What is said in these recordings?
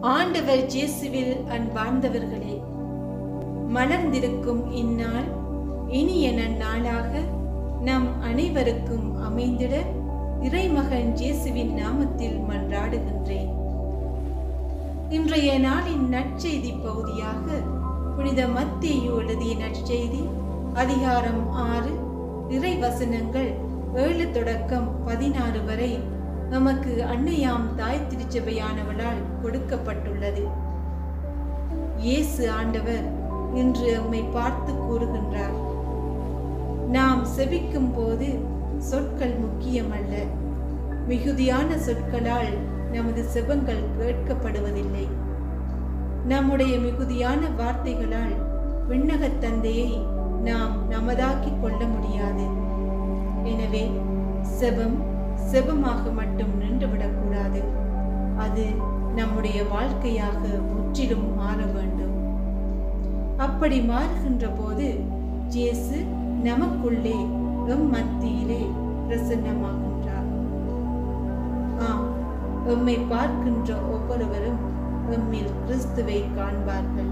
ஆண்டவர் இயேசுவில் அன்பார்ந்தவர்களே மலர்ந்திருக்கும் இந்நாள் இனிய நன்னாளாக நம் அனைவருக்கும் அமைந்திட இறைமகன் இயேசுவின் நாமத்தில் மன்றாடுகின்றேன் இன்றைய நாளின் நற்செய்தி பகுதியாக புனித மத்தேயு எழுதிய நற்செய்தி அதிகாரம் ஆறு இறை வசனங்கள் ஏழு தொடக்கம் பதினாறு வரை நமக்கு அன்னையாம் தாய் திருச்சபையானவளால் கொடுக்கப்பட்டுள்ளது இயேசு ஆண்டவர் இன்று நம்மை பார்த்து கூறுகின்றார் நாம் செபிக்கும் போது சொற்கள் முக்கியமல்ல மிகுதியான சொற்களால் நமது செபங்கள் கேட்கப்படுவதில்லை நம்முடைய மிகுதியான வார்த்தைகளால் விண்ணகத் தந்தையை நாம் நமதாக்கிக் கொள்ள முடியாது எனவே செபம் செபமாக மட்டும் நின்றுவிடக்கூடாது அது நம்முடைய வாழ்க்கையாக முற்றிலும் மாற வேண்டும் அப்படி மாறுகின்ற போது ஜேசு நமக்குள்ளே எம் மத்தியிலே பிரசன்னமாகின்றார் ஆம் எம்மை பார்க்கின்ற ஒவ்வொருவரும் எம்மில் கிறிஸ்துவை காண்பார்கள்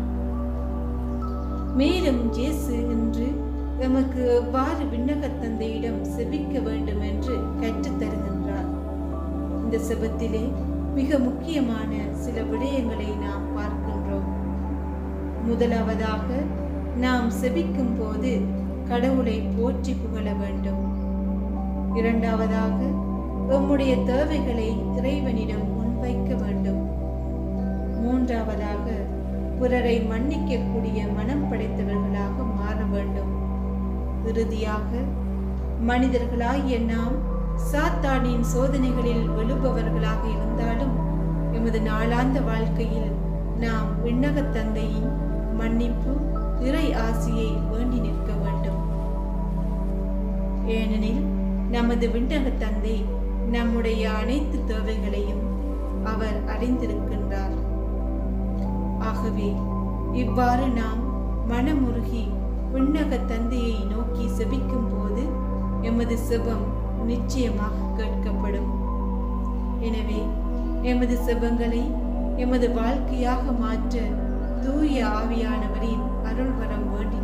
மேலும் ஜேசு இன்று எமக்கு எவ்வாறு விண்ணகத் தந்தையிடம் செபிக்க வேண்டும் என்று கற்றுத் தருகின்றார் இந்த செபத்திலே மிக முக்கியமான சில விடயங்களை நாம் பார்க்கின்றோம் முதலாவதாக நாம் செபிக்கும் போது கடவுளை போற்றி புகழ வேண்டும் இரண்டாவதாக எம்முடைய தேவைகளை இறைவனிடம் முன்வைக்க வேண்டும் மூன்றாவதாக பிறரை மன்னிக்கக்கூடிய மனம் படைத்தவர்களாக மாற வேண்டும் இறுதியாக மனிதர்களாகிய நாம் சாத்தானின் சோதனைகளில் விழுபவர்களாக இருந்தாலும் எமது நாளாந்த வாழ்க்கையில் நாம் விண்ணகத் தந்தையின் மன்னிப்பு இறை ஆசியை வேண்டி நிற்க வேண்டும் ஏனெனில் நமது விண்ணகத் தந்தை நம்முடைய அனைத்து தேவைகளையும் அவர் அறிந்திருக்கின்றார் ஆகவே இவ்வாறு நாம் மனமுருகி விண்ணக தந்தையை நோக்கி செபிக்கும் போது எமது செபம் நிச்சயமாக கேட்கப்படும் எனவே எமது செபங்களை எமது வாழ்க்கையாக மாற்ற தூய ஆவியானவரின் அருள் வரம் வேண்டி